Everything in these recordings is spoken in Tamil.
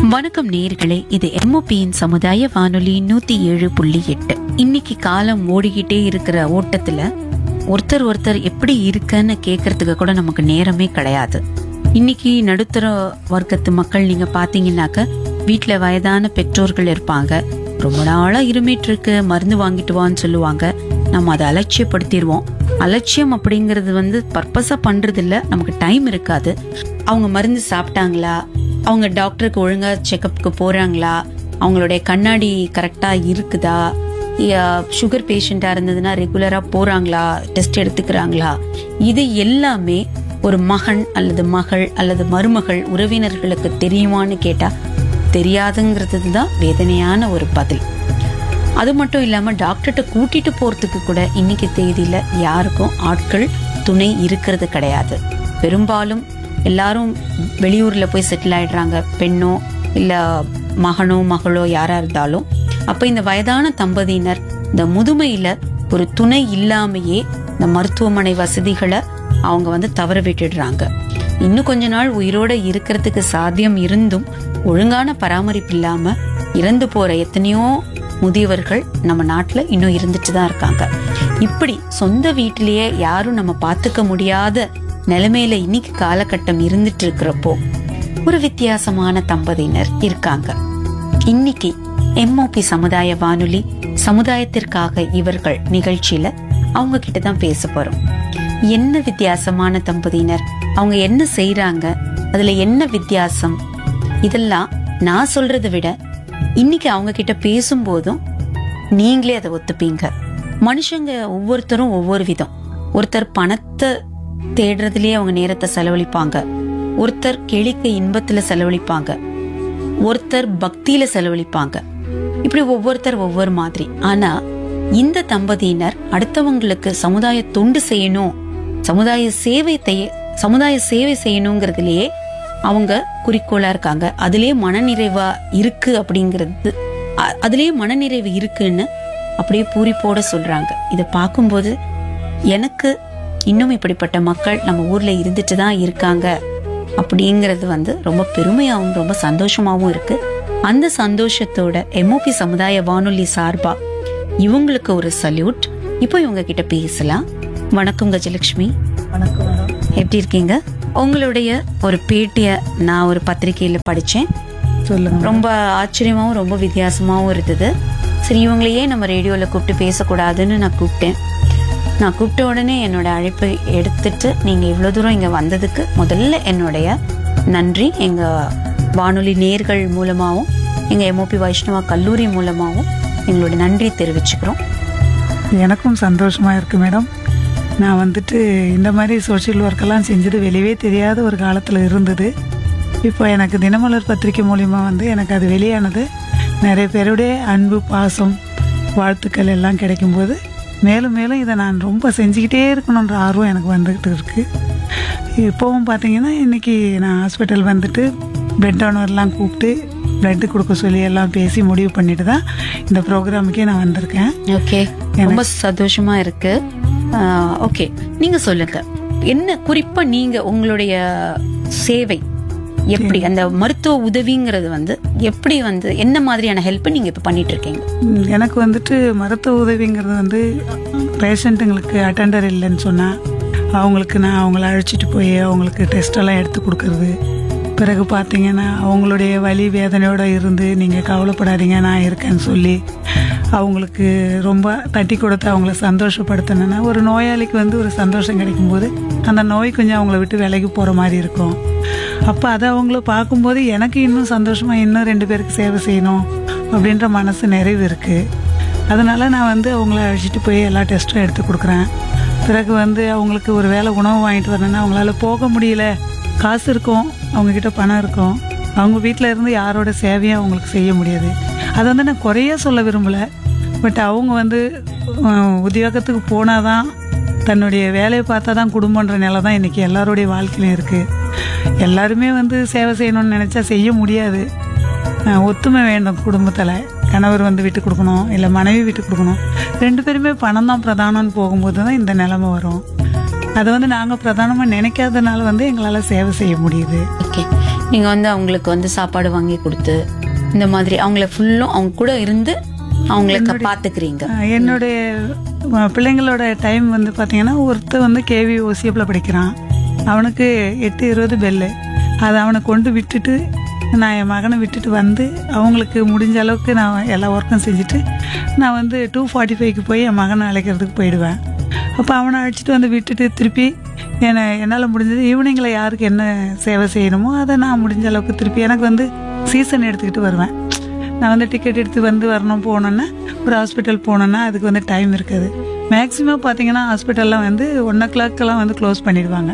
வணக்கம் நேர்களே இது எம்ஓபியின் சமுதாய வானொலி நூத்தி ஏழு புள்ளி எட்டு இன்னைக்கு காலம் ஓடிக்கிட்டே இருக்கிற ஓட்டத்துல ஒருத்தர் ஒருத்தர் எப்படி இருக்குன்னு கேட்கறதுக்கு கூட நமக்கு நேரமே கிடையாது இன்னைக்கு நடுத்தர வர்க்கத்து மக்கள் நீங்க பாத்தீங்கன்னாக்க வீட்ல வயதான பெற்றோர்கள் இருப்பாங்க ரொம்ப நாளா இருமிட்டு இருக்கு மருந்து வாங்கிட்டு வான்னு சொல்லுவாங்க நம்ம அதை அலட்சியப்படுத்திடுவோம் அலட்சியம் அப்படிங்கிறது வந்து பர்பஸா பண்றது இல்ல நமக்கு டைம் இருக்காது அவங்க மருந்து சாப்பிட்டாங்களா அவங்க டாக்டருக்கு ஒழுங்கா செக்கப்புக்கு போறாங்களா அவங்களுடைய கண்ணாடி கரெக்டா இருக்குதா சுகர் பேஷண்டா இருந்ததுன்னா ரெகுலரா போறாங்களா டெஸ்ட் எடுத்துக்கிறாங்களா இது எல்லாமே ஒரு மகன் அல்லது மகள் அல்லது மருமகள் உறவினர்களுக்கு தெரியுமான்னு கேட்டா தெரியாதுங்கிறது தான் வேதனையான ஒரு பதில் அது மட்டும் இல்லாம டாக்டர்கிட்ட கூட்டிட்டு போறதுக்கு கூட இன்னைக்கு தேதியில யாருக்கும் ஆட்கள் துணை இருக்கிறது கிடையாது பெரும்பாலும் எல்லாரும் வெளியூர்ல போய் செட்டில் ஆயிடுறாங்க பெண்ணோ இல்ல மகனோ மகளோ யாரா இருந்தாலும் அப்ப இந்த வயதான தம்பதியினர் இந்த முதுமையில ஒரு துணை இல்லாமையே இந்த மருத்துவமனை வசதிகளை அவங்க வந்து தவற விட்டுடுறாங்க இன்னும் கொஞ்ச நாள் உயிரோட இருக்கிறதுக்கு சாத்தியம் இருந்தும் ஒழுங்கான பராமரிப்பு இல்லாம இறந்து போற எத்தனையோ முதியவர்கள் நம்ம நாட்டுல இன்னும் இருந்துட்டு தான் இருக்காங்க இப்படி சொந்த வீட்டிலேயே யாரும் நம்ம பார்த்துக்க முடியாத நிலைமையில இன்னைக்கு காலகட்டம் இருந்துட்டு இருக்கிறப்போ ஒரு வித்தியாசமான தம்பதியினர் இருக்காங்க இன்னைக்கு எம்ஓபி சமுதாய வானொலி சமுதாயத்திற்காக இவர்கள் நிகழ்ச்சியில அவங்க கிட்ட தான் பேச போறோம் என்ன வித்தியாசமான தம்பதியினர் அவங்க என்ன செய்றாங்க அதுல என்ன வித்தியாசம் இதெல்லாம் நான் சொல்றதை விட இன்னைக்கு அவங்க கிட்ட பேசும்போதும் நீங்களே அதை ஒத்துப்பீங்க மனுஷங்க ஒவ்வொருத்தரும் ஒவ்வொரு விதம் ஒருத்தர் பணத்தை தேடுறதுலயே அவங்க நேரத்தை செலவழிப்பாங்க ஒருத்தர் கேளிக்க இன்பத்துல செலவழிப்பாங்க ஒருத்தர் பக்தியில செலவழிப்பாங்க இப்படி ஒவ்வொருத்தர் ஒவ்வொரு மாதிரி ஆனா இந்த தம்பதியினர் அடுத்தவங்களுக்கு சமுதாய தொண்டு செய்யணும் சமுதாய சேவை தெய- சமுதாய சேவை செய்யணுங்கிறதுலயே அவங்க குறிக்கோளா இருக்காங்க அதிலே மனநிறைவா இருக்கு அப்படிங்கிறது அ- அதிலே மனநிறைவு இருக்குன்னு அப்படியே பூரிப்போட சொல்றாங்க இதை பார்க்கும்போது எனக்கு இன்னும் இப்படிப்பட்ட மக்கள் நம்ம ஊர்ல இருந்துட்டு தான் இருக்காங்க அப்படிங்கிறது வந்து ரொம்ப பெருமையாகவும் ரொம்ப சந்தோஷமாவும் இருக்கு அந்த சந்தோஷத்தோட எம்ஓபி சமுதாய வானொலி சார்பா இவங்களுக்கு ஒரு சல்யூட் இப்போ இவங்க கிட்ட பேசலாம் வணக்கம் கஜலட்சுமி வணக்கம் மேடம் எப்படி இருக்கீங்க உங்களுடைய ஒரு பேட்டிய நான் ஒரு பத்திரிக்கையில படிச்சேன் சொல்லுங்க ரொம்ப ஆச்சரியமாவும் ரொம்ப வித்தியாசமாவும் இருந்தது சரி இவங்களையே நம்ம ரேடியோல கூப்பிட்டு பேசக்கூடாதுன்னு நான் கூப்பிட்டேன் நான் கூப்பிட்ட உடனே என்னோட அழைப்பை எடுத்துட்டு நீங்க இவ்வளவு தூரம் இங்க வந்ததுக்கு முதல்ல என்னுடைய நன்றி எங்க வானொலி நேர்கள் மூலமாவும் எங்க எம்ஓபி வைஷ்ணவா கல்லூரி மூலமாவும் எங்களுடைய நன்றி தெரிவிச்சுக்கிறோம் எனக்கும் சந்தோஷமா இருக்கு மேடம் நான் வந்துட்டு இந்த மாதிரி சோஷியல் ஒர்க்கெல்லாம் செஞ்சது வெளியவே தெரியாத ஒரு காலத்தில் இருந்தது இப்போ எனக்கு தினமலர் பத்திரிக்கை மூலிமா வந்து எனக்கு அது வெளியானது நிறைய பேருடைய அன்பு பாசம் வாழ்த்துக்கள் எல்லாம் கிடைக்கும்போது மேலும் மேலும் இதை நான் ரொம்ப செஞ்சுக்கிட்டே இருக்கணுன்ற ஆர்வம் எனக்கு வந்துக்கிட்டு இருக்கு இப்போவும் பார்த்தீங்கன்னா இன்னைக்கு நான் ஹாஸ்பிட்டல் வந்துட்டு பிளட் டோனர்லாம் கூப்பிட்டு பிளட்டு கொடுக்க சொல்லி எல்லாம் பேசி முடிவு பண்ணிட்டு தான் இந்த ப்ரோக்ராமுக்கே நான் வந்திருக்கேன் ஓகே ரொம்ப சந்தோஷமா இருக்கு ஓகே நீங்க சொல்லுங்க என்ன குறிப்பா நீங்க உங்களுடைய சேவை எப்படி அந்த மருத்துவ உதவிங்கிறது வந்து எப்படி வந்து என்ன மாதிரியான ஹெல்ப் நீங்க இப்ப பண்ணிட்டு இருக்கீங்க ம், எனக்கு வந்துட்டு மருத்துவ உதவிங்கிறது வந்து பேஷண்ட்டுங்களுக்கு அட்டெண்டர் இல்லைன்னு சொன்னால் அவங்களுக்கு நான் அவங்கள அழைச்சிட்டு போய் அவங்களுக்கு டெஸ்ட் எல்லாம் எடுத்து கொடுக்கறது பிறகு பார்த்தீங்கன்னா அவங்களுடைய வலி வேதனையோட இருந்து நீங்கள் கவலைப்படாதீங்க நான் இருக்கேன்னு சொல்லி அவங்களுக்கு ரொம்ப தட்டி கொடுத்து அவங்கள சந்தோஷப்படுத்தணுன்னா ஒரு நோயாளிக்கு வந்து ஒரு சந்தோஷம் கிடைக்கும்போது அந்த நோய் கொஞ்சம் அவங்கள விட்டு விலகி போகிற மாதிரி இருக்கும் அப்போ அதை அவங்கள பார்க்கும்போது எனக்கு இன்னும் சந்தோஷமாக இன்னும் ரெண்டு பேருக்கு சேவை செய்யணும் அப்படின்ற மனசு நிறைவு இருக்குது அதனால நான் வந்து அவங்கள அழைச்சிட்டு போய் எல்லா டெஸ்ட்டும் எடுத்து கொடுக்குறேன் பிறகு வந்து அவங்களுக்கு ஒரு வேளை உணவு வாங்கிட்டு வரணும்னா அவங்களால போக முடியல காசு இருக்கும் அவங்கக்கிட்ட பணம் இருக்கும் அவங்க வீட்டில் இருந்து யாரோட சேவையும் அவங்களுக்கு செய்ய முடியாது அதை வந்து நான் குறைய சொல்ல விரும்பலை பட் அவங்க வந்து அஹ், உத்தியோகத்துக்கு போனால் தான் தன்னுடைய வேலையை பார்த்தா தான் குடும்பன்ற நிலை தான் இன்றைக்கி எல்லாருடைய வாழ்க்கையிலும் இருக்குது எல்லாருமே வந்து சேவை செய்யணும்னு நினச்சா செய்ய முடியாது அஹ் ஒத்துமை வேண்டும் குடும்பத்தில் கணவர் வந்து விட்டு கொடுக்கணும் இல்லை மனைவி விட்டு கொடுக்கணும் ரெண்டு பேருமே பணம் தான் பிரதானம்னு போகும்போது தான் இந்த நிலைமை வரும் அதை வந்து நாங்கள் பிரதானமாக நினைக்காதனால வந்து எங்களால் சேவை செய்ய முடியுது ஓகே நீங்க வந்து அவங்களுக்கு வந்து சாப்பாடு வாங்கி கொடுத்து இந்த மாதிரி அவங்கள ஃபுல்லும் அவங்க கூட இருந்து அவங்களுக்கு பாத்துக்கிறீங்க ஆஹ் என்னுடைய அஹ், பிள்ளைங்களோட டைம் வந்து பார்த்தீங்கன்னா ஒருத்தர் வந்து கேவி ஓசியப்பில் படிக்கிறான் அவனுக்கு எட்டு இருபது பெல்லு அதை அவனை கொண்டு விட்டுட்டு நான் என் மகனை விட்டுட்டு வந்து அவங்களுக்கு முடிஞ்ச அளவுக்கு நான் எல்லா ஒர்க்கும் செஞ்சுட்டு நான் வந்து டூ ஃபார்ட்டி ஃபைவ்க்கு போய் என் மகனை அழைக்கிறதுக்கு போயிடுவேன் அப்போ அவனை அழைச்சிட்டு வந்து விட்டுட்டு திருப்பி என்னை என்னால் முடிஞ்சது ஈவினிங்கில் யாருக்கு என்ன சேவை செய்யணுமோ அதை நான் முடிஞ்ச அளவுக்கு திருப்பி எனக்கு வந்து சீசன் எடுத்துக்கிட்டு வருவேன் நான் வந்து டிக்கெட் எடுத்து வந்து வரணும் போனோன்னா ஒரு ஹாஸ்பிட்டல் போனோன்னா அதுக்கு வந்து டைம் இருக்காது மேக்ஸிமம் பார்த்தீங்கன்னா ஹாஸ்பிட்டல்லாம் வந்து ஒன் ஓ கிளாக்கெல்லாம் வந்து க்ளோஸ் பண்ணிடுவாங்க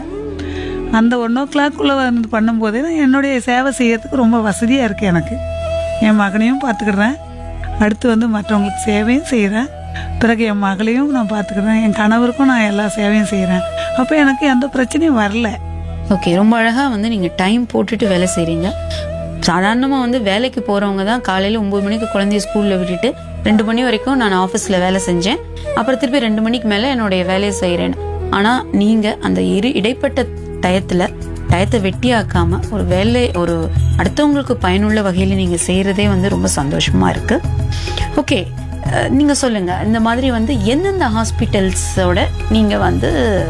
அந்த ஒன் ஓ கிளாக்குள்ளே வந்து பண்ணும்போதே நான் என்னுடைய சேவை செய்யறதுக்கு ரொம்ப வசதியாக இருக்குது எனக்கு என் மகனையும் பார்த்துக்கிடுறேன் அடுத்து வந்து மற்றவங்களுக்கு சேவையும் செய்கிறேன் பிறகு என் மகளையும் நான் பார்த்துக்கிறேன் என் கணவருக்கும் நான் எல்லா சேவையும் செய்கிறேன் அப்போ எனக்கு எந்த பிரச்சனையும் வரல ஓகே ரொம்ப அழகா வந்து நீங்க டைம் போட்டுட்டு வேலை செய்றீங்க சாதாரணமா வந்து வேலைக்கு போறவங்க தான் காலையில ஒன்பது மணிக்கு குழந்தைய ஸ்கூல்ல விட்டுட்டு ரெண்டு மணி வரைக்கும் நான் ஆபீஸ்ல வேலை செஞ்சேன் அப்புறம் திருப்பி ரெண்டு மணிக்கு மேல என்னுடைய வேலையை செய்யறேன் ஆனா நீங்க அந்த இரு இடைப்பட்ட டயத்துல டயத்தை வெட்டியாக்காம ஒரு வேலை ஒரு அடுத்தவங்களுக்கு பயனுள்ள வகையில நீங்க செய்யறதே வந்து ரொம்ப சந்தோஷமா இருக்கு ஓகே நீங்க சொல்லுங்க இந்த மாதிரி வந்து எந்தெந்த ஹாஸ்பிட்டல்ஸோட நீங்க வந்து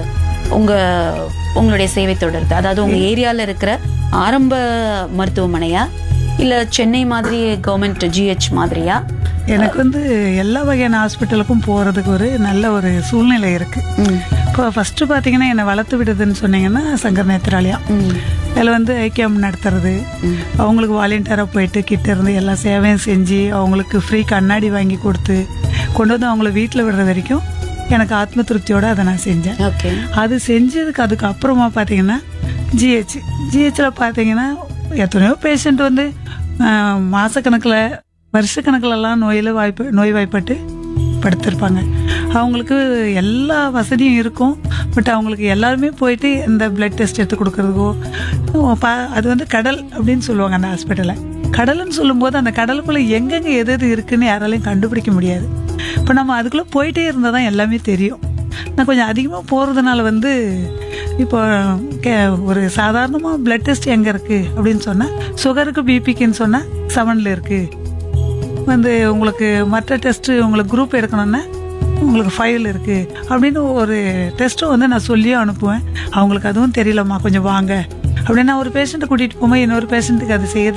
உங்க உங்களுடைய சேவை தொடருது அதாவது உங்க ஏரியால இருக்கிற ஆரம்ப மருத்துவமனையா இல்ல சென்னை மாதிரி கவர்மெண்ட் ஜிஹெச் மாதிரியா எனக்கு வந்து எல்லா வகையான ஹாஸ்பிட்டலுக்கும் போகிறதுக்கு ஒரு நல்ல ஒரு சூழ்நிலை இருக்குது ம், இப்போ ஃபஸ்ட்டு பார்த்தீங்கன்னா என்னை வளர்த்து விடுதுன்னு சொன்னீங்கன்னா சங்கர் நேத்ராலயம் ம், அதில் வந்து ஐக்கியம் நடத்துறது அவங்களுக்கு வாலண்டியராக போயிட்டு கிட்ட இருந்து எல்லா சேவையும் செஞ்சு அவங்களுக்கு ஃப்ரீ கண்ணாடி வாங்கி கொடுத்து கொண்டு வந்து அவங்கள வீட்டில் விடுற வரைக்கும் எனக்கு ஆத்ம திருப்தியோட அதை நான் செஞ்சேன் ஓகே அது செஞ்சதுக்கு அதுக்கு அப்புறமா பார்த்தீங்கன்னா ஜிஹெச் ஜிஹெச்சில் பார்த்தீங்கன்னா எத்தனையோ பேஷண்ட் வந்து மாதக்கணக்கில் வருஷக்கணக்கிலலாம் நோயில் வாய்ப்பு நோய் வாய்ப்பட்டு படுத்திருப்பாங்க அவங்களுக்கு எல்லா வசதியும் இருக்கும் பட் அவங்களுக்கு எல்லாருமே போயிட்டு இந்த பிளட் டெஸ்ட் எடுத்து கொடுக்கறதுக்கோ பா- அது வந்து கடல் அப்படின்னு சொல்லுவாங்க அந்த ஹாஸ்பிட்டலை கடல்னு சொல்லும்போது அந்த கடலுக்குள்ளே எங்கெங்கே எது எது இருக்குன்னு யாராலையும் கண்டுபிடிக்க முடியாது இப்போ நம்ம அதுக்குள்ளே போயிட்டே இருந்தால் தான் எல்லாமே தெரியும் நான் கொஞ்சம் அதிகமாக போகிறதுனால வந்து இப்போ கே ஒரு சாதாரணமாக பிளட் டெஸ்ட் எங்கே இருக்குது அப்படின்னு சொன்னால் சுகருக்கு பிபிக்குன்னு சொன்னால் செவனில் இருக்குது வந்து உங்களுக்கு மற்ற டெஸ்ட்டு உங்களுக்கு குரூப் எடுக்கணும்னா உங்களுக்கு ஃபைல் இருக்குது அப்படின்னு ஒரு டெஸ்ட்டும் வந்து நான் சொல்லியும் அனுப்புவேன் அவங்களுக்கு அதுவும் தெரியலம்மா கொஞ்சம் வாங்க அப்படின்னா ஒரு பேஷண்ட்டை கூட்டிகிட்டு போகும்போது இன்னொரு பேஷண்ட்டுக்கு அது செய்ய